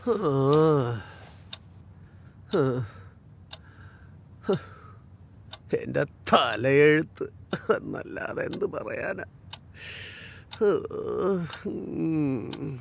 എൻ്റെ തലയെഴുത്ത് എന്നല്ലാതെ എന്ത് പറയാനാ ഉം.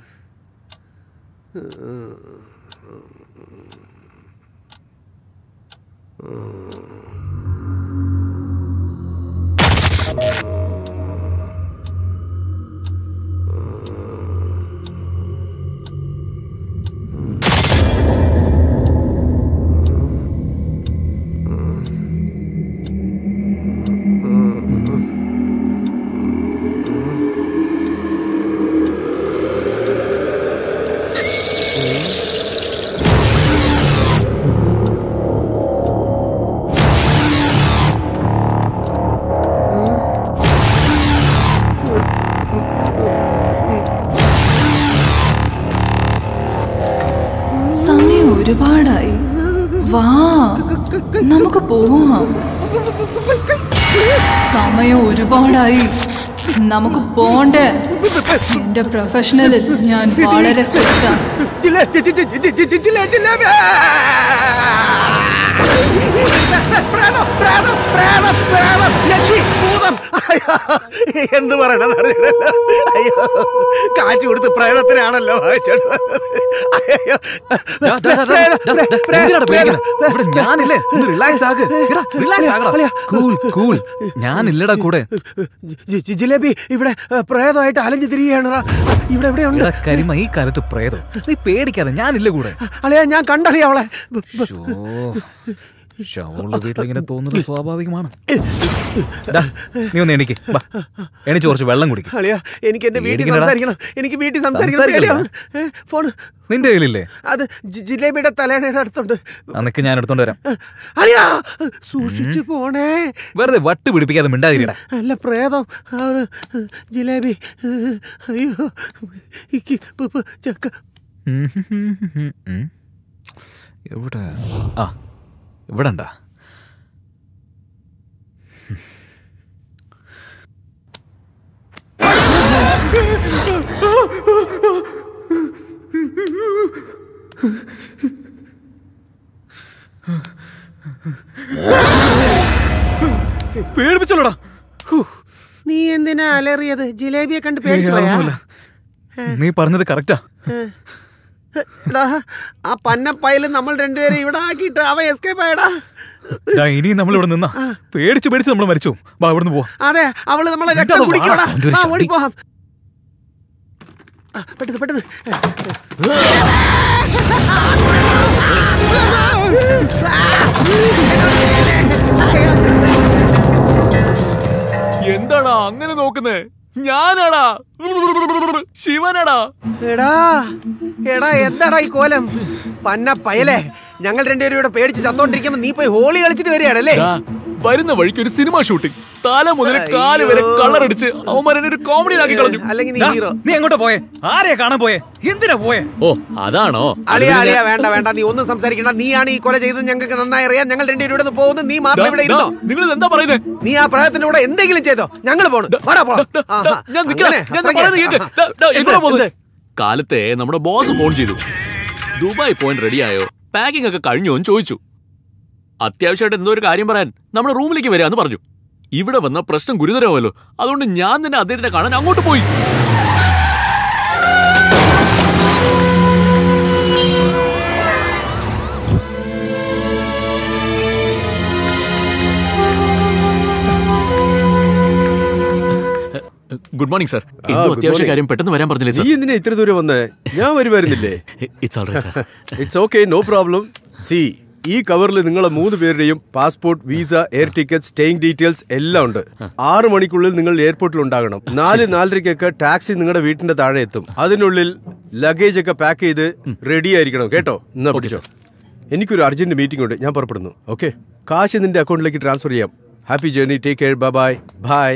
സമയം ഒരുപാടായി വാ നമുക്ക് പോവാം സമയം ഒരുപാടായി നമുക്ക് പോണ്ടേ എന്റെ പ്രൊഫഷണലിൽ ഞാൻ വളരെ സ്ട്രിക്റ്റാണ് ജില്ല- ജി- ജി- ജി- ജി- ജി- ജി- ജില്ല- ജിലേബി! പ്രേതം, പ്രേതം, പ്രേതം, പ്രേതം, യക്ഷി, ഭൂതം. അയ്യോ, എന്ത് പറയണമെന്ന് അറിയില്ലല്ലോ അയ്യോ കാശ് കൊടുത്ത് പ്രേതത്തിനാണല്ലോ വാങ്ങിച്ചോണ്ട് അയ്യോ ഡാ, ഡാ, ഡാ, ഡാ, പ്രേതം, ഡാ, ഡാ, പ്രേ- എന്തിനാടാ പ്രേതം, പേടിക്കുന്നെ? ഇവിടെ ഞാനില്ലേ ഒന്ന് റിലാക്സ് ആക്ക് എടാ റിലാക്സ് ആകടാ കൂൾ കൂൾ ഞാനില്ലടാ കൂടെ ജി- ജി- ജിലേബി ഇവിടെ ഏ, പ്രേതമായിട്ട് അലഞ്ഞു തിരികെയാണ് ഇവിടെ എവിടെയുണ്ട് എടാ കരിമ ഈ കാലത്ത് പ്രേതം നീ പേടിക്കാതെ ഞാനില്ല കൂടെ അളിയാ ഞാൻ കണ്ടറിയ അവളെ ശോ, ശവമുള്ള വീട്ടിലിങ്ങനെ തോന്നുന്നത് സ്വാഭാവികമാണ് ഡാ, നീ ഒന്ന് എണിക്ക് വാ. എണിച്ച് കുറച്ച് വെള്ളം കുടിക്കും അളിയാ എനിക്ക് എന്റെ വീട്ടിൽ പേടിക്കണ്ടടാ. സംസാരിക്കണം എനിക്ക് വീട്ടിൽ സംസാരിക്കണം സംസാരിക്കണ്ട. പേടിയാണ്. ഏ, ഫോണ് നിന്റെ കയ്യിലില്ലേ അത് ജി- ജിലേബിയുടെ തലേണയുടെ അടുത്തുണ്ട് അന്നൊക്കെ ഞാൻ എടുത്തോണ്ട് വരാം അളിയാ സൂക്ഷിച്ചു പോണേ വെറുതെ വട്ട് പിടിപ്പിക്കാതെ മിണ്ടാതിരിക്കടാ അല്ല പ്രേതം അവള് ജിലേബി അയ്യോ ഇക്ക് പ് പ് ചക്ക ഉം, ഉം, ഉം, ഉം. എവിടെ ആ ഇവിടെ ഉണ്ടാ പേടിപ്പിച്ചല്ലോടാ നീ എന്തിനാ അലറിയത് ജിലേബിയെ കണ്ട് ഏയ്, പേടിച്ചു പോയാ? അതൊന്നുമില്ല. നീ പറഞ്ഞത് കറക്റ്റാ എടാ, ആ പന്നപ്പയല് നമ്മൾ രണ്ടുപേരും ഇവിടെ ആക്കിയിട്ട് അവ എസ്കേപ്പ് ആയടാ ഡാ, ഇനിയും നമ്മൾ ഇവിടെ നിന്നാ പേടിച്ച് പേടിച്ച് നമ്മൾ മരിച്ചു വാ ഇവിടുന്ന് പോവാ അതെ അവള് നമ്മളെ എന്താ രക്തം വാ, കുടിക്കോടാ അവൻ്റെ ഒരു ആ ചടി. ഓടിപ്പോവാം ആ, പെട്ടെന്ന് പെട്ടെന്ന് എന്താടാ അങ്ങനെ നോക്കുന്നേ ഞാനാടാ ശിവനാടാ എടാ എടാ എന്താടാ ഈ കോലം പന്ന പയലേ ഞങ്ങൾ രണ്ടുപേരും ഇവിടെ പേടിച്ച് ചത്തോണ്ടിരിക്കുമ്പോ നീ പോയി ഹോളി കളിച്ചിട്ട് വരികയാണല്ലേ വരുന്ന വഴിക്ക് ഒരു സിനിമ ഷൂട്ടിംഗ് തല മുതൽ കാല് വരെ കളറടിച്ച് അവന്മാരെ ഒരു കോമഡി ആക്കി കളഞ്ഞു അല്ലെങ്കിൽ നീ ഹീറോ നീ എങ്ങോട്ടാ പോയെ ആരെയാ കാണാൻ പോയെ എന്തിനാ പോയെ ഓ അതാണോ അളിയ അളിയ വേണ്ട വേണ്ട നീ ഒന്നും സംസാരിക്കണ്ട നീയാണ് ഈ കൊല ചെയ്തത് ഞങ്ങൾക്ക് നന്നായി അറിയാം ഞങ്ങൾ രണ്ടുപേരും ഇവിടെ നിന്ന് പോകുന്നു നീ മാത്രം ഇവിടെ ഇരുന്നോ നിങ്ങൾ എന്താ പറയുന്നത് നീ ആ പ്രയത്നത്തിന്റെ കൂടെ എന്തെങ്കിലും ചെയ്തോ ഞങ്ങൾ പോണു വാടാ പോണം. ആഹാ. ഞാൻ നിൽക്കണം. അങ്ങനെ, ഞാൻ അത്രയ്ക്ക്. പറയുന്നത് കേൾക്ക്. ആഹാ. ഡാ, ഡാ, എന്ത്? എങ്ങോട്ടാ പോകുന്നത്? എന്ത്? കാലത്തെ നമ്മുടെ ബോസ് ഫോൺ ചെയ്തു ദുബായ് പോയിന്റ് റെഡിയായോ പാക്കിംഗ് ഒക്കെ കഴിഞ്ഞോ എന്ന് ചോദിച്ചു അത്യാവശ്യമായിട്ട് എന്തോ ഒരു കാര്യം പറയാൻ നമ്മുടെ റൂമിലേക്ക് വരാന്ന് പറഞ്ഞു ഇവിടെ വന്ന പ്രശ്നം ഗുരുതരമാവല്ലോ അതുകൊണ്ട് ഞാൻ തന്നെ അദ്ദേഹത്തിനെ കാണാൻ അങ്ങോട്ട് പോയി ഗുഡ് മോർണിംഗ് സർ എന്തോ good അത്യാവശ്യ morning. കാര്യം പെട്ടെന്ന് വരാൻ പറഞ്ഞില്ലേ സർ നീ എന്തിനാ ഇത്ര ദൂരം വന്നേ ഞാൻ വരുമായിരുന്നില്ലേ it's all right sir it's okay no problem see ഈ കവറിൽ നിങ്ങളെ മൂന്ന് പേരുടെയും passport visa air ticket staying details എല്ലാം ഉണ്ട് ആറ് മണിക്കുള്ളിൽ നിങ്ങൾ എയർപോർട്ടിൽ ഉണ്ടാകണം നാല് നാലരയ്ക്കൊക്കെ ടാക്സി നിങ്ങളുടെ വീട്ടിന്റെ താഴെ എത്തും അതിനുള്ളിൽ ലഗേജ് ഒക്കെ പാക്ക് ചെയ്ത് റെഡി ആയിരിക്കണം കേട്ടോ എന്നാ പിടിച്ചോ എനിക്കൊരു അർജന്റ് മീറ്റിംഗ് ഉണ്ട് ഞാൻ പുറപ്പെടുന്നു ഓക്കെ കാശ് നിന്റെ അക്കൗണ്ടിലേക്ക് ട്രാൻസ്ഫർ ചെയ്യാം happy journey take care bye bye bye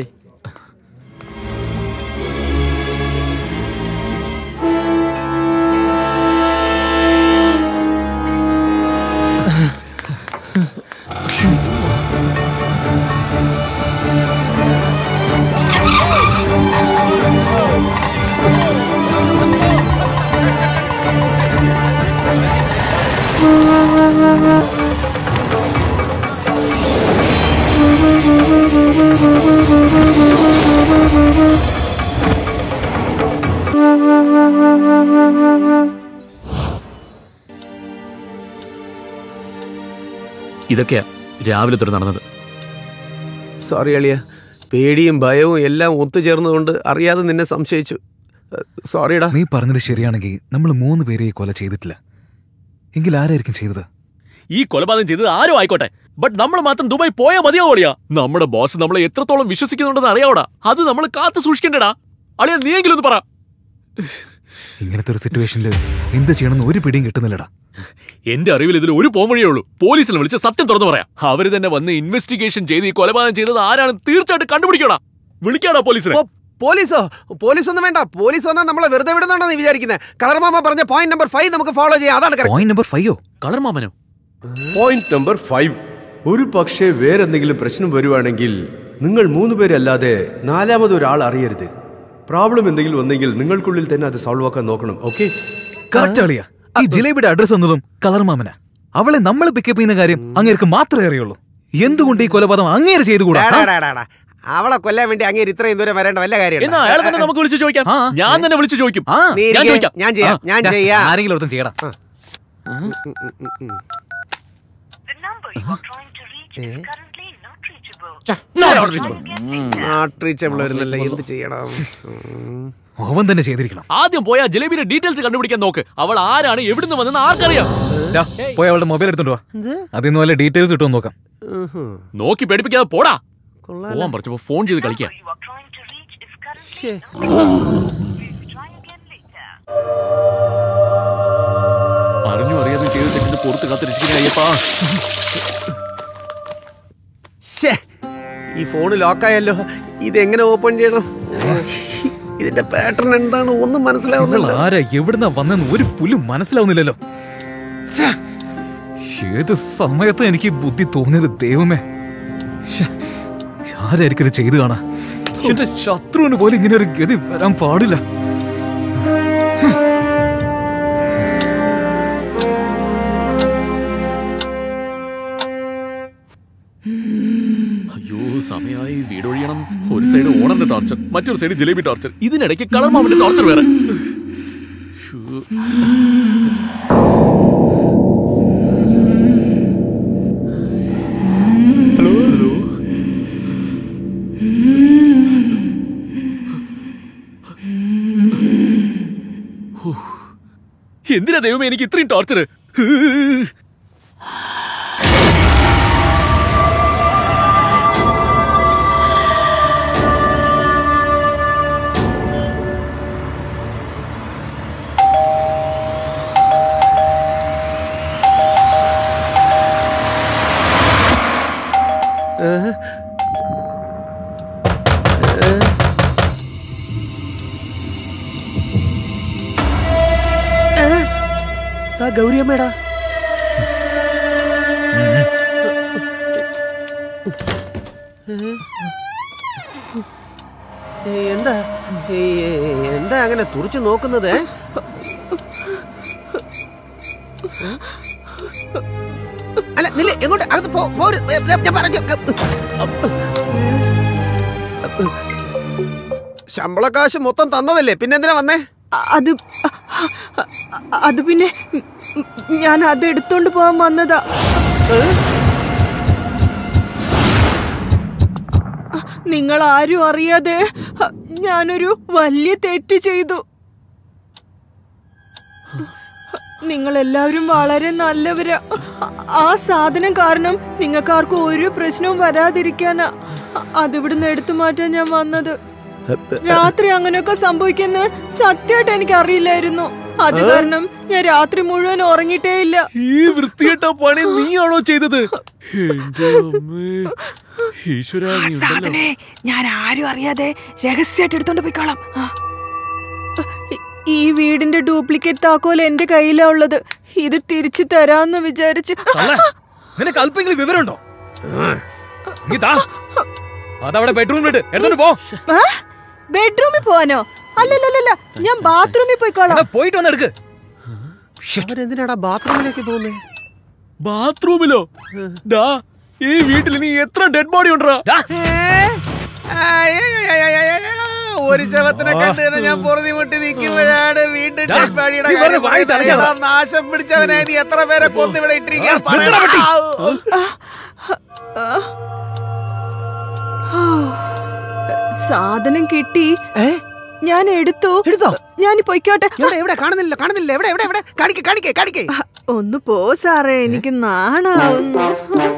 ഇതൊക്കെയാ രാവിലെ തൊട്ട് നടന്നത് സോറി അളിയ പേടിയും ഭയവും എല്ലാം ഒത്തുചേർന്നുകൊണ്ട് അറിയാതെ നിന്നെ സംശയിച്ചു സോറിടാ നീ പറഞ്ഞത് ശരിയാണെങ്കിൽ നമ്മൾ മൂന്ന് പേരെ ഈ കൊല ചെയ്തിട്ടില്ല എങ്കിൽ ആരായിരിക്കും ചെയ്തത് ഈ കൊലപാതകം ചെയ്തത് ആരും ആയിക്കോട്ടെ ബട്ട് നമ്മൾ മാത്രം ദുബായ് പോയാൽ മതിയാവോ അളിയാ നമ്മുടെ ബോസ് നമ്മളെ എത്രത്തോളം വിശ്വസിക്കുന്നുണ്ടെന്ന് അറിയാവോടാ അത് നമ്മൾ കാത്തു സൂക്ഷിക്കണ്ടടാ അളിയാ നീയെങ്കിലും ഒന്ന് പറ ഇങ്ങനത്തെ ഒരു സിറ്റുവേഷനിൽ എന്ത് ചെയ്യണമെന്ന് ഒരു പിടിയും കിട്ടുന്നില്ലടാ എന്റെ അറിവിൽ ഇതിൽ ഒരു പോംവഴിയേ ഉള്ളൂ പോലീസിനെ വിളിച്ച് സത്യം തുറന്നു പറയാം അവര് തന്നെ വന്ന് ഇൻവെസ്റ്റിഗേഷൻ ചെയ്ത് ഈ കൊലപാതകം ചെയ്തത് ആരാണ് തീർച്ചയായിട്ടും കണ്ടുപിടിക്കണ വിളിക്കാടാ പോലീസിനെ ഓ, പോലീസോ പോലീസ് ഒന്നും വേണ്ട പോലീസ് വന്നാൽ നമ്മളെ വെറുതെ വിടുന്നുണ്ടോ നീ വിചാരിക്കുന്നത് കളർമാമ പറഞ്ഞ പോയിന്റ് നമ്പർ ഫൈവ് നമുക്ക് ഫോളോ ചെയ്യാം അതാണ് correct. പോയിന്റ് നമ്പർ ഫൈവോ കളർ മാമനോ പോയിന്റ് നമ്പർ ഫൈവ് ഒരു പക്ഷേ വേറെന്തെങ്കിലും പ്രശ്നം വരുവാണെങ്കിൽ നിങ്ങൾ മൂന്ന് പേരല്ലാതെ നാലാമത് ഒരാൾ അറിയരുത് പ്രോബ്ലം എന്തെങ്കിലും വന്നെങ്കിൽ നിങ്ങൾക്കുള്ളിൽ തന്നെ അത് സോൾവ് ആക്കാൻ നോക്കണം ഓക്കെ കറക്റ്റ് അളിയ ഈ ജിലേബിയുടെ അഡ്രസ് എന്നതും കളർ മാമന അവളെ നമ്മൾ പിക്കപ്പ് ചെയ്യുന്ന കാര്യം അങ്ങേർക്ക് മാത്രമേ അറിയുള്ളൂ എന്തുകൊണ്ട് ഈ കൊലപാതകം അങ്ങേര് ചെയ്തുകൂടാ ഡാ, ആ? ഡാ, ഡാ, ഡാ. അവളെ കൊല്ലാൻ വേണ്ടി അങ്ങേര് ഇത്രയും ദൂരം വരേണ്ട വല്ല എന്നാ അയാളെ തന്നെ കാര്യം നമുക്ക് വിളിച്ചു ചോദിക്കാം ആ. ഞാൻ തന്നെ വിളിച്ചു ചോദിക്കും ആ, നീ ഞാൻ ഇരിക്ക്. ചോദിക്കാം. ഞാൻ ചെയ്യാം ഞാൻ ഡാ, ചെയ്യാം ആരെങ്കിലും ഒരുത്തൻ ചെയ്യടാ The number you are trying to reach is currently not reachable. Not reachable വരുന്നല്ലേ എന്ത് ചെയ്യണം ഉം. അവൻ തന്നെ ചെയ്തിരിക്കണം ആദ്യം പോയാ ജിലേബിയുടെ ഡീറ്റെയിൽസ് കണ്ടുപിടിക്കാൻ നോക്ക് അവൾ ആരാണ് എവിടുന്ന് വന്നെന്ന് ആർക്കറിയാം ഡാ, പോയി അവളുടെ മൊബൈൽ എടുത്തോണ്ട് വാ അതിന്ന് വല്ല ഡീറ്റെയിൽസ് കിട്ടുമോ നോക്കാം ഉഹും. നോക്കി പേടിപ്പിക്കാതെ പോടാ കൊള്ളാലോ. പോവാൻ പറഞ്ഞപ്പോ ഫോൺ ചെയ്ത് കളിക്കാം You are trying to reach is currently ശ്ശേ. not reachable. Please try again later. അറിഞ്ഞു അറിയാതെ ചെയ്ത് തെറ്റിന്റെ പുറത്ത് കാത്തിരിച്ചിരിക്കുന്ന അയ്യപ്പാ ശ്ശേ. ഈ ഫോൺ ലോക്കായല്ലോ ഇതെങ്ങനെ ഓപ്പൺ ചെയ്യണം ഇതിന്റെ പാറ്റേൺ എന്താണ് ഒന്നും ഇവൾ മനസ്സിലാവുന്നില്ല ആരാ എവിടുന്നാ വന്നെന്ന് ഒരു പുല്ലും മനസ്സിലാവുന്നില്ലല്ലോ ഛെ, ഏത് സമയത്ത് എനിക്ക് ഈ ബുദ്ധി തോന്നിയത് ദൈവമേ ശ്ശെ, ആരായിരിക്കും ഇത് ചെയ്തു കാണാ എന്റെ ശത്രുവിന് പോലും ഇങ്ങനെ ഒരു ഗതി വരാൻ പാടില്ല അയ്യോ സമയമായി വീടൊഴിയണം ഒരു സൈഡ് ഓണറിന്റെ ടോർച്ചർ മറ്റൊരു സൈഡ് ജിലേബി ടോർച്ചർ ഇതിനിടയ്ക്ക് കളർ മാമിന്റെ ടോർച്ചർ വേറെ ശ്ശോ. ഹലോ ഹലോ ഹൂ. എന്തിനാ ദൈവമേ എനിക്ക് ഇത്രയും ടോർച്ചർ ആ ഗൗരിയമ്മേടാ ഏ, എന്താ ഏ, ഏ, എന്താ അങ്ങനെ തുറച്ചു നോക്കുന്നത് ഏ? അല്ല നില്ല എങ്ങോട്ട് അകത്ത് പോ പോര്. ഏ, ഞാൻ പറഞ്ഞു ശമ്പളക്കാശ് മൊത്തം തന്നതല്ലേ പിന്നെന്തിനാ വന്നേ അത് അത് പിന്നെ ഞാൻ അത് എടുത്തോണ്ട് പോവാൻ വന്നതാ നിങ്ങൾ ആരും അറിയാതെ ഞാനൊരു വലിയ തെറ്റ് ചെയ്തു നിങ്ങൾ എല്ലാവരും വളരെ നല്ലവരാ ആ സാധനം കാരണം നിങ്ങൾക്കാർക്കും ഒരു പ്രശ്നവും വരാതിരിക്കാനാ അതിവിടുന്ന് എടുത്തു മാറ്റാൻ ഞാൻ വന്നത് രാത്രി അങ്ങനെയൊക്കെ സംഭവിക്കുന്ന സത്യമായിട്ട് എനിക്ക് അറിയില്ലായിരുന്നു അത് കാരണം ഞാൻ രാത്രി മുഴുവൻ ഉറങ്ങിയിട്ടേ ഇല്ല ഈ വൃത്തികെട്ട പണി നീയാണോ ചെയ്തത് എന്റെ അമ്മേ. ഈശ്വരാ, നീ ഉണ്ടല്ലോ. സാധനെ ഞാൻ ആരും അറിയാതെ രഹസ്യമായിട്ട് എടുത്തോണ്ട് പോയിക്കോളാം ആ. ഈ- ഈ വീടിന്റെ ഡ്യൂപ്ലിക്കേറ്റ് താക്കോൽ എന്റെ കയ്യിലാ ഉള്ളത് ഇത് തിരിച്ചു തരാന്ന് വിചാരിച്ച് തള്ളേ, നിനക്ക് അല്പെങ്കിലും വിവരമുണ്ടോ നീ താ അതവിടെ ബെഡ്റൂമിലിട്ട് എടുത്തോണ്ട് പോ ആ? ബെഡ്റൂമിൽ പോവാനോ അല്ലല്ലല്ല ഞാൻ ബാത്റൂമിൽ പോയിക്കോളാം എടാ, പോയിട്ട് വന്ന് എടുക്ക് അവരെന്തിനാടാ ബാത്റൂമിലേക്ക് പോകുന്നേ ബാത്റൂമിലോ ഡാ ഈ വീട്ടിൽ ഇനി എത്ര ഡെഡ് ബോഡി ഉണ്ടാ ഒരു ശവത്തിനെ കണ്ടു ഞാൻ പൊറുതി മുട്ടി നിൽക്കുമ്പോഴാണ് വീണ്ടും ഡാ, dead body യുടെ നീ വെറുതെ കാര്യം വായി പറയുന്നത്. തലയ്ക്കാതെ. എടാ, നാശം പിടിച്ചവനെ നീ എത്ര പേരെ കൊന്നു ഇവിടെ ഇട്ടിരിക്കുകയാണ് നിർത്തടാ പട്ടി. സാധനം കിട്ടി ഞാൻ എടുത്തു എടുത്തോ? ഞാൻ പൊയ്ക്കോട്ടെ എവിടെ എവിടെ കാണുന്നില്ല കാണുന്നില്ല എവിടെ എവിടെ എവിടെ കാണിക്കേ കാണിക്കേ കാണിക്കേ ഒന്ന് പോ സാറേ എനിക്ക് നാണാവുന്നു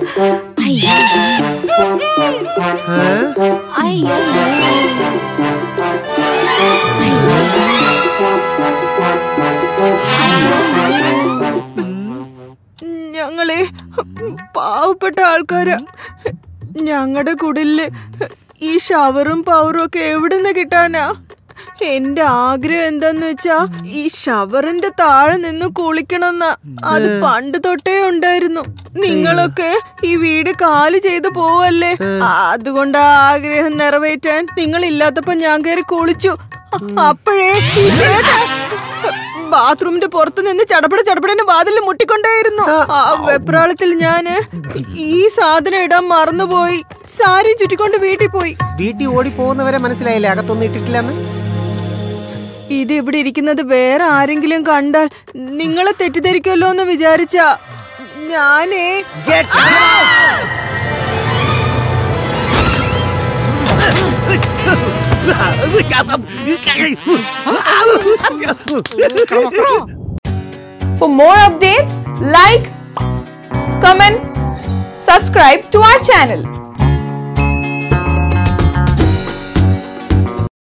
ഞങ്ങളെ പാവപ്പെട്ട ആൾക്കാരാ ഞങ്ങളുടെ കുടില് ഈ ഷവറും പവറും ഒക്കെ എവിടുന്ന് കിട്ടാനാ എന്റെ ആഗ്രഹം എന്താന്ന് വെച്ചാ ഈ ഷവറിന്റെ താഴെ നിന്ന് കുളിക്കണമെന്ന അത് പണ്ട് തൊട്ടേ ഉണ്ടായിരുന്നു നിങ്ങളൊക്കെ ഈ വീട് കാലി ചെയ്ത് പോവല്ലേ അതുകൊണ്ട് ആ ആഗ്രഹം നിറവേറ്റാൻ നിങ്ങൾ ഇല്ലാത്തപ്പോ ഞാൻ കയറി കുളിച്ചു അപ്പോഴേ ഈ ചേട്ടൻ ബാത്റൂമിന്റെ പുറത്ത് നിന്ന് ചടപട ചടപടന് വാതിലിൽ മുട്ടിക്കൊണ്ടേയിരുന്നു ആ വെപ്രാളത്തിൽ ഞാന് ഈ സാധനം ഇടാൻ മറന്നുപോയി സാരി ചുറ്റിക്കൊണ്ട് വീട്ടിൽ പോയി വീട്ടിൽ ഓടി പോകുന്നവരെ മനസ്സിലായില്ലേ അകത്തൊന്നും ഇട്ടിട്ടില്ലെന്ന് ഇത് ഇവിടെ ഇരിക്കുന്നത് വേറെ ആരെങ്കിലും കണ്ടാൽ നിങ്ങളെ തെറ്റിദ്ധരിക്കുമല്ലോ എന്ന് വിചാരിച്ച ഞാനേ For more updates, like, comment, subscribe to our channel.